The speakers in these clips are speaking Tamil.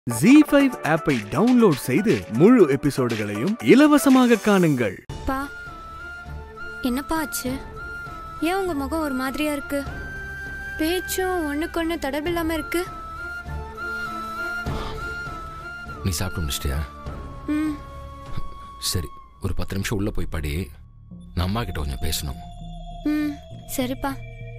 ஜி ஃபைவ் ஆப்பை டவுன்லோட் செய்து முழு எபிசோடுகளையும் இலவசமாக காணுங்கள் பா என்னப்பா ஆச்சு ஏன் உங்க முகம் ஒரு மாதிரியா இருக்கு பேச்சும் ஒண்ணுக்கு ஒண்ணு தொடர்பில்லாம இருக்கு நீ சாப்பிட்டு முடிச்சிட்டியா ம் சரி ஒரு பத்து நிமிஷம் உள்ள போய் படி நான் அம்மா கிட்ட கொஞ்சம் பேசணும் ம் சரிப்பா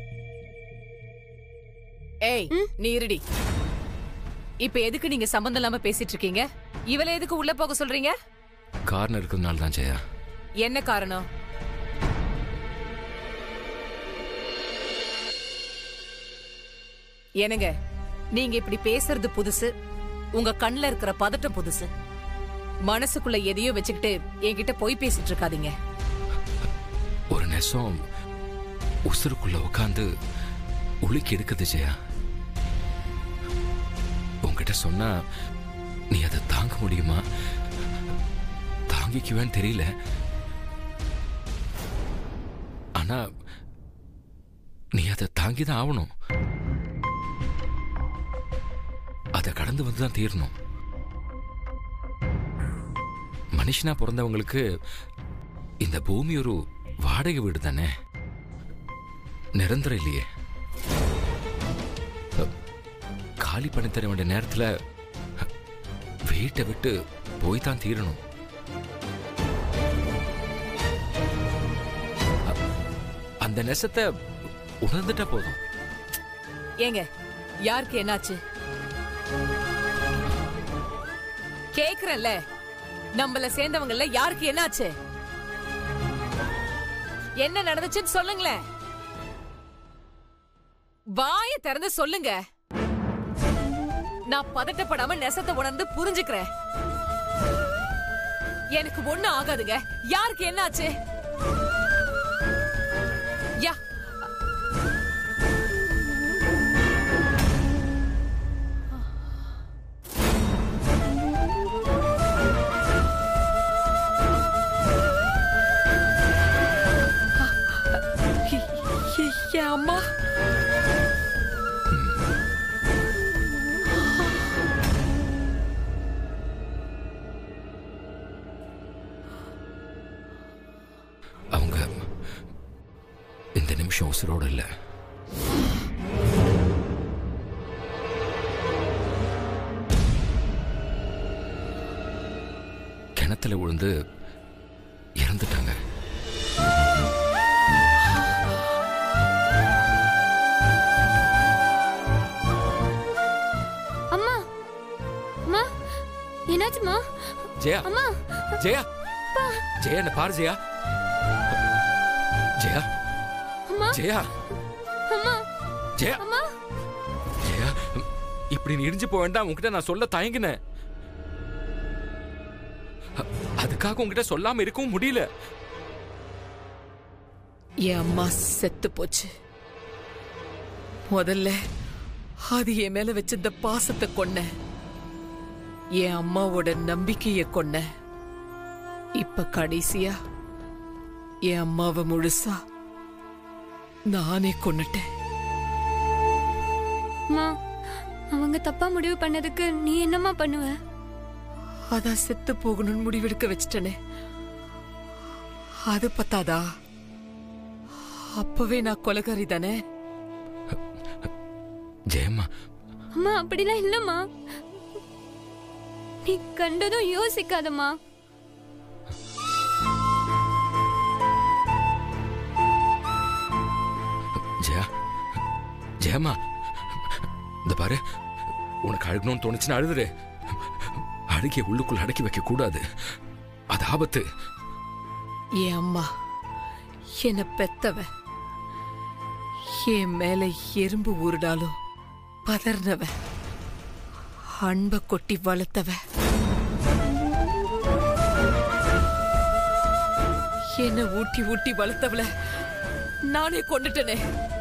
ஏய் நீ இருடி இப்ப எதுக்கு நீங்க சம்பந்தம் இல்லாம பேசிட்டு இருக்கீங்க இவளை எதுக்கு உள்ள போக சொல்றீங்க காரணம் இருக்கிறதுனால தான் ஜெயா என்ன காரணம் என்னங்க நீங்க இப்படி பேசுறது புதுசு உங்க கண்ணுல இருக்கிற பதட்டம் புதுசு மனசுக்குள்ள எதையோ வச்சுக்கிட்டு என்கிட்ட போய் பேசிட்டு இருக்காதீங்க ஒரு நெசம் உசுருக்குள்ள உட்காந்து உலுக்கி எடுக்குது ஜெயா உன்கிட்ட சொன்னா நீ அதை தாங்க முடியுமா தாங்கிக்குவேன்னு தெரியல ஆனா நீ அதை தாங்கி தான் ஆகணும் அதை கடந்து வந்து தான் தீரணும் மனுஷனா பிறந்தவங்களுக்கு இந்த பூமி ஒரு வாடகை வீடு தானே நிரந்தரம் இல்லையே அ, காலி பண்ணி தர வேண்டிய நேரத்துல அ, வீட்டை விட்டு போய் தான் தீரணும் அ, அந்த நெசத்தை உணர்ந்துட்டா போதும் ஏங்க யாருக்கு என்னாச்சு கேக்குறேன்ல நம்மள சேர்ந்தவங்கல்ல யாருக்கு என்னாச்சு என்ன நடந்துச்சுன்னு சொல்லுங்களேன் வாய திறந்து சொல்லுங்க நான் பதட்டப்படாம நெசத்தை உணர்ந்து புரிஞ்சுக்கிறேன் எனக்கு ஒண்ணு ஆகாதுங்க யாருக்கு என்னாச்சு யா என் அம்மா அவங்க இந்த நிமிஷம் உசுரோடு இல்லை கிணத்துல விழுந்து இறந்துட்டாங்க அம்மா அம்மா என்னாச்சுமா ஜெயா அம்மா ஜெயா ஜெயா என்ன பாரு ஜெயா ஜெயா அம்மா ஜெயா அம்மா ஜெயா அம்மா ஜெயா இப்படி நீ இடிஞ்சு போக வேண்டாம் உன்கிட்ட நான் சொல்ல தயங்கினேன் அ- அதுக்காக உன்கிட்ட சொல்லாம இருக்கவும் முடியல என் அம்மா செத்து போச்சு முதல்ல அது என் மேல வச்சிருந்த பாசத்தை கொன்ன என் அம்மாவோட நம்பிக்கைய கொன்ன இப்ப கடைசியா என் அம்மாவை முழுசா நானே கொன்னுட்டேன் அம்மா அவங்க தப்பா முடிவு பண்ணதுக்கு நீ என்னம்மா பண்ணுவ அதான் செத்து போகணும்னு முடிவெடுக்க வச்சிட்டனே அது பத்தாதா அப்பவே நான் கொலகாரி தானே ஜெயம்மா அம்மா அப்படிலாம் இல்லம்மா நீ கண்டதும் யோசிக்காதம்மா ஜெயா ஜெயம்மா இந்த பாரு உனக்கு அழுகணும்னு தோணுச்சுன்னா அழுதுரு அழுகிய உள்ளுக்குள்ள அடக்கி வைக்க கூடாது அது ஆபத்து என் அம்மா என்ன பெத்தவ என் மேல எறும்பு ஊருடாலும் பதர்னவ அன்ப கொட்டி வளர்த்தவ என்ன ஊட்டி ஊட்டி வளர்த்தவள நானே கொண்டுட்டனே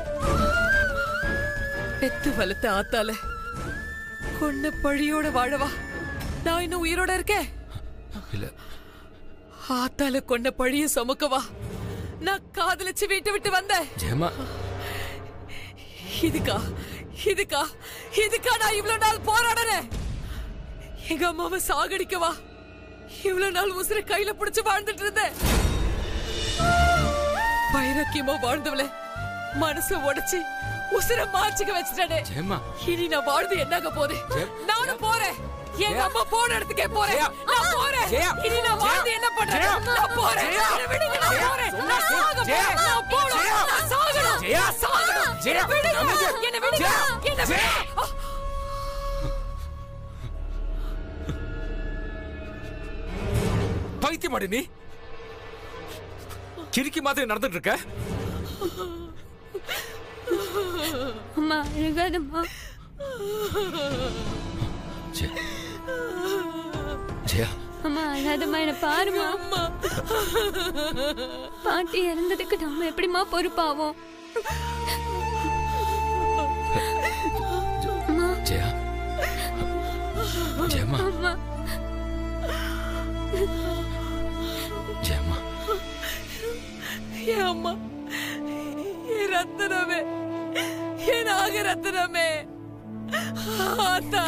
பெத்து வளர்த்த ஆத்தால கொன்ன பழியோட வாழவா நான் இன்னும் உயிரோட இருக்கேன் இல்ல ஆத்தால கொண்ட பழிய சுமக்கவா நான் காதலிச்சு வீட்டை விட்டு வந்தேன் ஜெயம்மா இதுக்கா இதுக்கா இதுக்கா நான் இவ்வளவு நாள் போராடுறேன் எங்க அம்மாவை சாகடிக்கவா இவ்வளவு நாள் உசுரை கையில புடிச்சு வாழ்ந்துட்டு இருந்தேன் வைராக்கியமா வாழ்ந்தவள மனச உடைச்சு உசுர மாச்சுக்க வச்சுட்டானே ஜெயம்மா இனி நான் வாழ்ந்து என்னாக போகுது நானும் போறேன் எங்க அம்மா போன இடத்துக்கே போறேன் ஜெயா. நான் போறேன் ஜெயா. இனி நான் வாழ்ந்து ஜெயா. என்ன பண்றேன் ஜெயா. நான் போறேன் ஜெயா. என்னை விடுங்க நான் ஜெயா. போறேன் சொன்னா நான் கேளு. சாக ஜெயா. போறேன் நான் போறேன் ஜெயா. நான் சாகணும் ஜெயா. நான் சாகணும் ஜெயா. என்னை விடுங்க அமைதியா. என்னை விடுங்க ஜெயா. என்னை ஜெயா. விடுங்க ஆ. பைத்தியமாடி நீ கிறுக்கி மாதிரி நடந்துட்டு இருக்க அம்மா அழுகாதம்மா ஜெயா ஜெயா அம்மா அழாதம்மா என்ன பாருமா அம்மா பாட்டி இறந்ததுக்கு நாம எப்படிம்மா பொறுப்பாவோம் அம்மா ஜெயா ஜெயம்மா அம்மா ஜெயம்மா என் அம்மா என் ரத்தனமே என் நாக ரத்தனமே ஆத்தா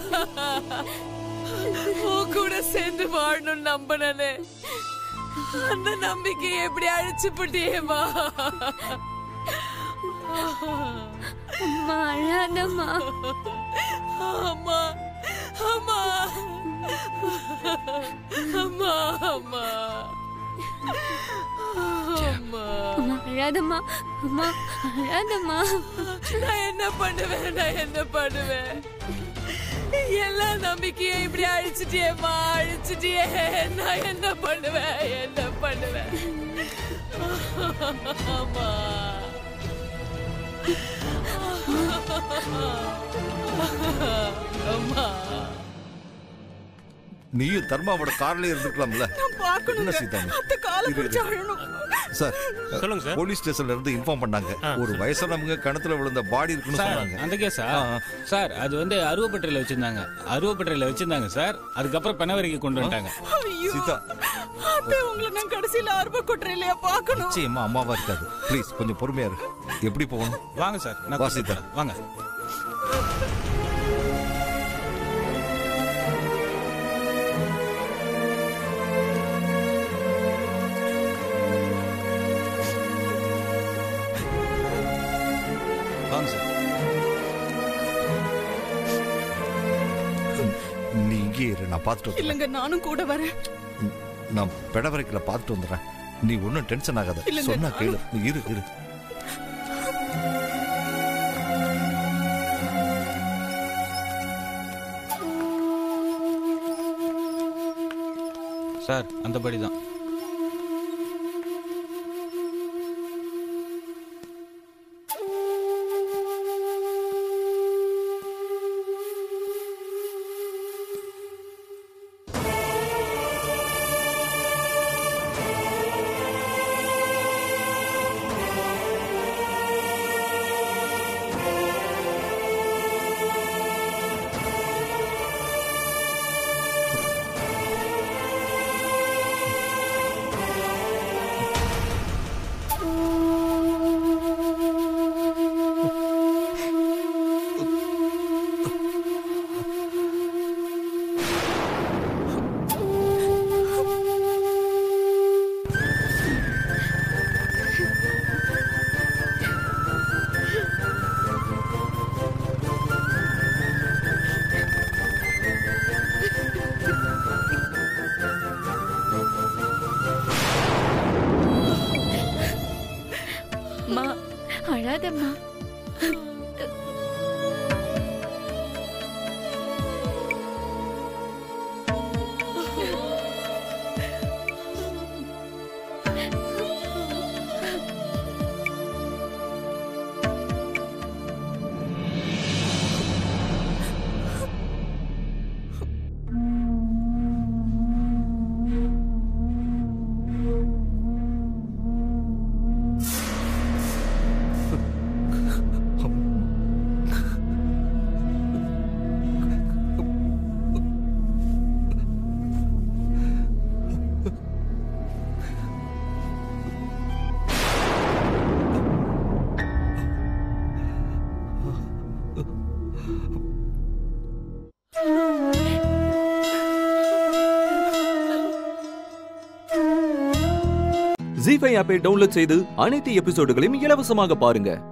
உன் கூட சேர்ந்து வாழணும்னு நம்பினே அந்த நம்பிக்கையை எப்படி அழிச்சு போட்டியேமா அம்மா அழாதம்மா அம்மா அம்மா அம்மா அம்மா அம்மா அம்மா அழாதம்மா அம்மா அழாதம்மா நான் என்ன பண்ணுவேன் நான் என்ன பண்ணுவேன் எல்லா நம்பிக்கையும் இப்படி அழிச்சிட்டியேம்மா அழிச்சிட்டியே நான் என்ன பண்ணுவேன் என்ன பண்ணுவேன் அம்மா அம்மா நீயும் தர்மாவோட கார்ல இருந்துக்கலாம்ல என்ன சீதா நீ? இரு, இரு. சார் சொல்லுங்க சார். போலீஸ் ஸ்டேஷன்ல இருந்து இன்ஃபார்ம் பண்ணாங்க ஒரு வயசானவங்க கிணத்துல விழுந்த பாடி இருக்குன்னு சார் சொன்னாங்க அந்த கேஸா ஆ, ஆ. சார் அது வந்து அருவப்பட்டிரையில வச்சிருந்தாங்க அருவப்பட்டிரையில வச்சிருந்தாங்க சார் அதுக்கப்புறம் பெணவரைக்கு கொண்டு வந்துட்டாங்க சீதா அத்தை உங்களை நான் கடைசியில ஆர்வ கொட்டுறேன் பார்க்கணும் நிச்சயமா அம்மாவா இருக்காது ப்ளீஸ் கொஞ்சம் பொறுமையா இரு எப்படி போகணும் வாங்க சார் நான் வா, கூட்டிட்டு சீதா. போறேன். வாங்க வாங்க சார் நீ இங்கே இரு நான் பார்த்துட்டு வந்துடுறேன் இல்லங்க நானும் கூட வரேன் ம், நான் பெடவரைக்கில பார்த்துட்டு வந்துடுறேன் நீ ஒன்றும் டென்ஷன் ஆகாத இல்லைங்க, சொன்னா கேளு நீ இரு இரு சார் அந்தபடி தான் அம்மா அழாதம்மா ஜி ஃபைவ் ஆப்பை டவுன்லோட் செய்து அனைத்து எபிசோடுகளையும் இலவசமாக பாருங்க